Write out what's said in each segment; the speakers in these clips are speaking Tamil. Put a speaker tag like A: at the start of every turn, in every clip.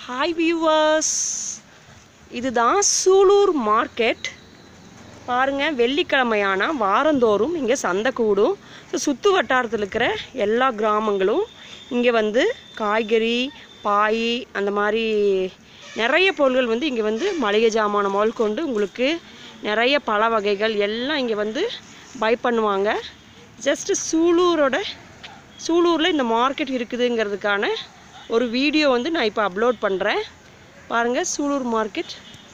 A: ஹாய் வியூவர்ஸ் இதுதான் சூலூர் மார்க்கெட் பாருங்கள் வெள்ளிக்கிழமையானா வாரந்தோறும் இங்கே சந்தை கூடும் ஸோ சுற்று வட்டாரத்தில் இருக்கிற எல்லா கிராமங்களும் இங்கே வந்து காய்கறி பாய் அந்த மாதிரி நிறைய பொருள்கள் வந்து இங்கே வந்து மளிகை ஜாமான் முதல் கொண்டு உங்களுக்கு நிறைய பழ வகைகள் எல்லாம் இங்கே வந்து பை பண்ணுவாங்க ஜஸ்ட்டு சூலூரோட சூலூரில் இந்த மார்க்கெட் இருக்குதுங்கிறதுக்கான ஒரு வீடியோ வந்து நான் இப்போ அப்லோட் பண்ணுறேன் பாருங்கள் சூலூர் மார்க்கெட்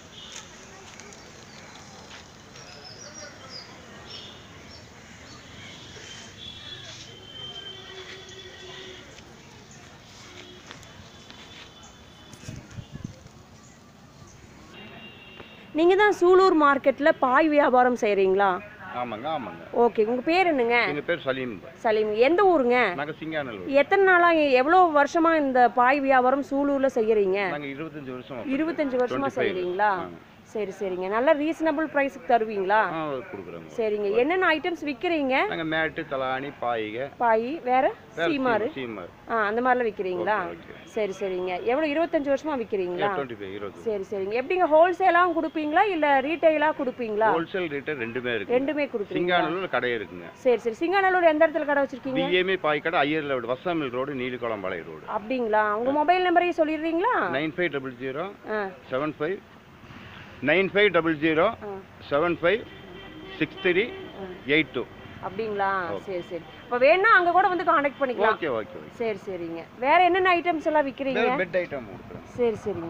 A: நீங்கள் தான் சூலூர் மார்க்கெட்டில் பாய் வியாபாரம் செய்கிறீங்களா
B: ஆமாங்க ஆமாங்க
A: ஓகே உங்கள் பேர் என்னங்க
B: எங்கள் பேர் சலீம்
A: சலீம் எந்த ஊருங்க
B: நாங்கள் சிங்கானல்லூர்
A: எத்தனை நாளாக எவ்வளோ வருஷமாக இந்த பாய் வியாபாரம் சூலூரில் செய்கிறீங்க
B: நாங்கள் இருபத்தஞ்சி வருஷம்
A: இருபத்தஞ்சு வருஷமாக
B: 25
A: செய்கிறீங்களா சரி சரிங்க நல்ல ரீசனபிள் ப்ரைஸுக்கு தருவீங்களா
B: ஆ கொடுக்குறோங்க
A: சரிங்க என்னென்ன ஐட்டம்ஸ் விற்கிறீங்க
B: நாங்கள் மேட்டு தலாணி பாய்க
A: பாய் வேற சீமாறு
B: சீமர்
A: ஆ அந்த மாதிரிலாம் விற்கிறீங்களா
B: ஓகே
A: சரி சரிங்க எவ்வளோ இருபத்தஞ்சு வருஷமா விற்கிறீங்களா
B: டுவெண்ட்டி ஃபைவ் இருபது
A: சரி சரிங்க எப்படிங்க ஹோல்சேலாகவும் கொடுப்பீங்களா இல்லை ரீட்டைலாக கொடுப்பீங்களா
B: ஹோல்சேல் ரேட்டு ரெண்டுமே இருக்கு
A: ரெண்டுமே கொடுக்குறீங்க
B: சிங்கானல்லூர் கடை இருக்குங்க
A: சரி சரி சிங்காநல்லூர் எந்த இடத்துல கடை வச்சிருக்கீங்க
B: பிஏமே பாய் கடை ஐயர் ரோடு வசாமில் ரோடு நீலிக்குளம்பாளைய ரோடு
A: அப்படிங்களா உங்கள் மொபைல் நம்பரையும் சொல்லிடுறீங்களா
B: nine five double zero
A: ah
B: seven five nine five double zero
A: ah
B: seven five six three eight two
A: அப்படிங்களா சரி சரி இப்போ வேணா அங்கே கூட வந்து காண்டாக்ட் பண்ணிக்கலாம்
B: ஓகே ஓகே ஓகே
A: சரி சரிங்க வேற என்னென்ன ஐட்டம்ஸ் எல்லாம் விற்கிறீங்க
B: பெட் ஐட்டம் கொடுக்குறேன்
A: சரி சரிங்க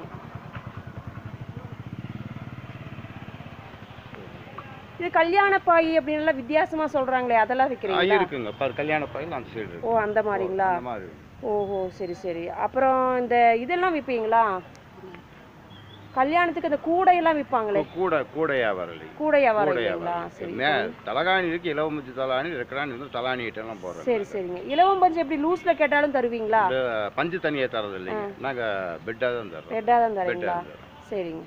A: இது கல்யாண பாய் அப்படின்னு எல்லாம் வித்தியாசமா சொல்றாங்களே அதெல்லாம்
B: ஆ
A: விற்கிறீங்களா
B: இருக்குங்க பாரு கல்யாண பாயில் அந்த சைடு இருக்கு
A: ஓ அந்த மாதிரிங்களா
B: அந்த மாதிரி
A: ஓஹோ சரி சரி அப்புறம் இந்த இதெல்லாம் விற்பீங்களா கல்யாணத்துக்கு இந்த கூடையெல்லாம் விற்பாங்களே
B: கூட கூடையா வரலை
A: கூடையா
B: கூடையா
A: வரீங்களா
B: வரலை
A: சரி
B: மே தலகாணி இருக்கு இலவமச்சி தலாணி ரெக்கடாணி இருந்து தலாணி ஐட்டம்லாம் போடுறோம்
A: சரி சரிங்க இலவம் பஞ்சு எப்படி லூஸ்ல கேட்டாலும் தருவீங்களா
B: இந்த பஞ்சு தனியாக தரது இல்லைங்க நாங்கள் பெட்டாக தான் தர்றோம்
A: ரெட்டாக தான்
B: பெட்டாக
A: தரீங்களா
B: தான் தர்றோம்
A: சரிங்க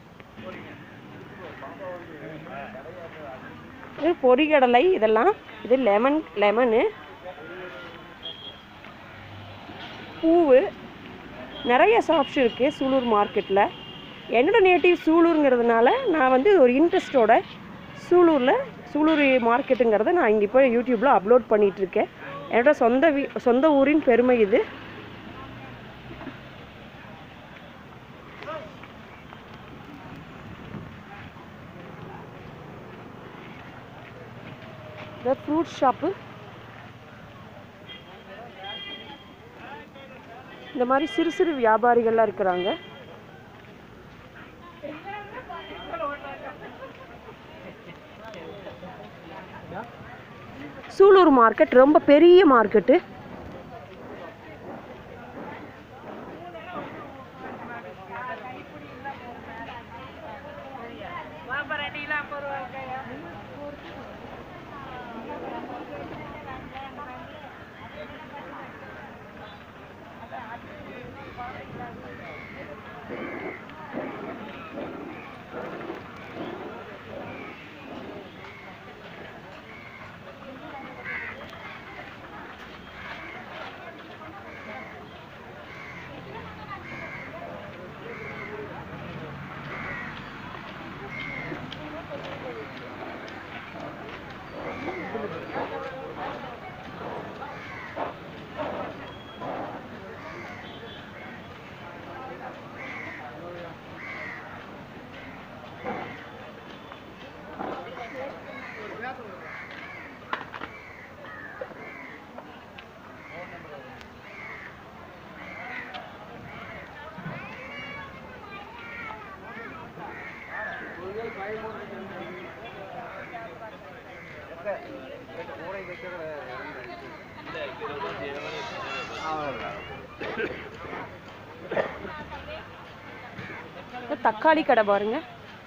A: இது பொரிகடலை இதெல்லாம் இது லெமன் லெமனு பூவு நிறைய ஷாப்ஸ் இருக்குது சூலூர் மார்க்கெட்டில் என்னோட நேட்டிவ் சூலூருங்கிறதுனால நான் வந்து ஒரு இன்ட்ரெஸ்டோட சூலூரில் சூலூர் மார்க்கெட்டுங்கிறத நான் இங்கே இப்போ யூடியூப்பில் அப்லோட் பண்ணிகிட்ருக்கேன் என்னோட சொந்த வீ சொந்த ஊரின் பெருமை இது இந்த ஃப்ரூட் ஷாப்பு இந்த மாதிரி சிறு சிறு வியாபாரிகள்லாம் இருக்கிறாங்க சூலூர் மார்க்கெட் ரொம்ப பெரிய மார்க்கெட்டு இந்த தக்காளி கடை பாருங்க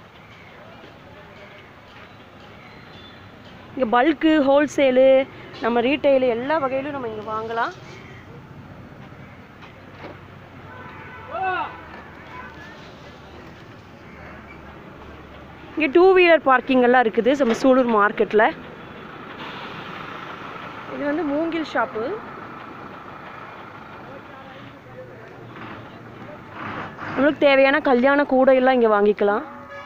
A: இங்கே பல்க்கு ஹோல்சேலு நம்ம ரீட்டைலு எல்லா வகையிலும் நம்ம இங்கே வாங்கலாம் இங்கே டூ வீலர் பார்க்கிங் எல்லாம் இருக்குது நம்ம சூலூர் மார்க்கெட்டில் இது வந்து மூங்கில் ஷாப்பு நம்மளுக்கு தேவையான கல்யாண கூடையெல்லாம் இங்கே வாங்கிக்கலாம்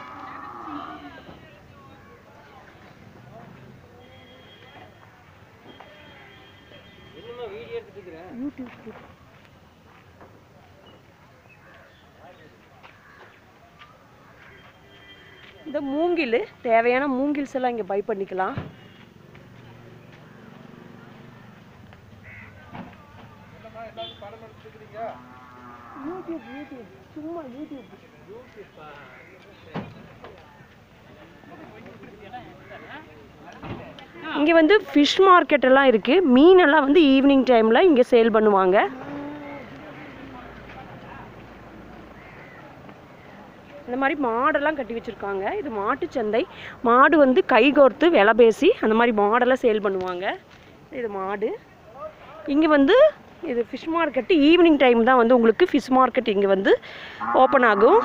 A: இந்த மூங்கில் தேவையான மூங்கில்ஸ் எல்லாம் இங்கே பை பண்ணிக்கலாம் யூடியூப் யூடியூப் சும்மா யூடியூப் இங்கே வந்து ஃபிஷ் மார்க்கெட் எல்லாம் இருக்குது மீனெல்லாம் வந்து ஈவினிங் டைமில் இங்கே சேல் பண்ணுவாங்க இந்த மாதிரி மாடெல்லாம் கட்டி வச்சுருக்காங்க இது மாட்டுச் சந்தை மாடு வந்து கை கோர்த்து விலை பேசி அந்த மாதிரி மாடெல்லாம் சேல் பண்ணுவாங்க இது மாடு இங்கே வந்து இது ஃபிஷ் மார்க்கெட்டு ஈவினிங் டைம் தான் வந்து உங்களுக்கு ஃபிஷ் மார்க்கெட் இங்கே வந்து ஓப்பன் ஆகும்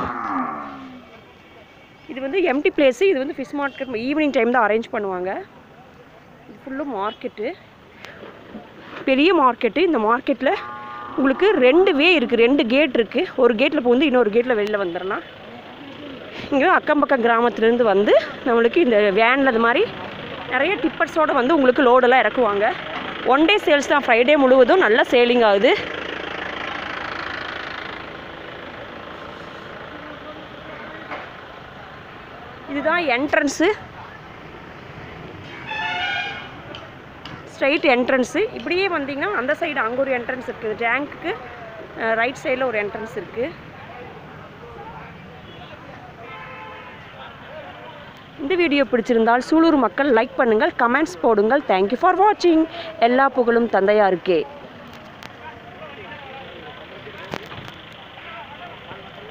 A: இது வந்து எம்டி பிளேஸு இது வந்து ஃபிஷ் மார்க்கெட் ஈவினிங் டைம் தான் அரேஞ்ச் பண்ணுவாங்க இது ஃபுல்லும் மார்க்கெட்டு பெரிய மார்க்கெட்டு இந்த மார்க்கெட்டில் உங்களுக்கு ரெண்டு வே இருக்குது ரெண்டு கேட் இருக்குது ஒரு கேட்டில் வந்து இன்னொரு கேட்டில் வெளியில் வந்துடலாம் இங்கே அக்கம் பக்கம் கிராமத்துலேருந்து வந்து நம்மளுக்கு இந்த வேனில் இது மாதிரி நிறைய டிப்பர்ஸோடு வந்து உங்களுக்கு லோடெல்லாம் இறக்குவாங்க ஒன் டே சேல்ஸ் தான் ஃப்ரைடே முழுவதும் நல்லா சேலிங் ஆகுது இதுதான் என்ட்ரன்ஸு ஸ்ட்ரைட் என்ட்ரன்ஸு இப்படியே வந்தீங்கன்னா அந்த சைடு அங்கே ஒரு என்ட்ரன்ஸ் இருக்குது டேங்க்குக்கு ரைட் சைடில் ஒரு என்ட்ரன்ஸ் இருக்குது இந்த வீடியோ பிடிச்சிருந்தால் சூலூர் மக்கள் லைக் பண்ணுங்கள் கமெண்ட்ஸ் போடுங்கள் தேங்க்யூ ஃபார் வாட்சிங் எல்லா புகழும் தந்தையாருக்கே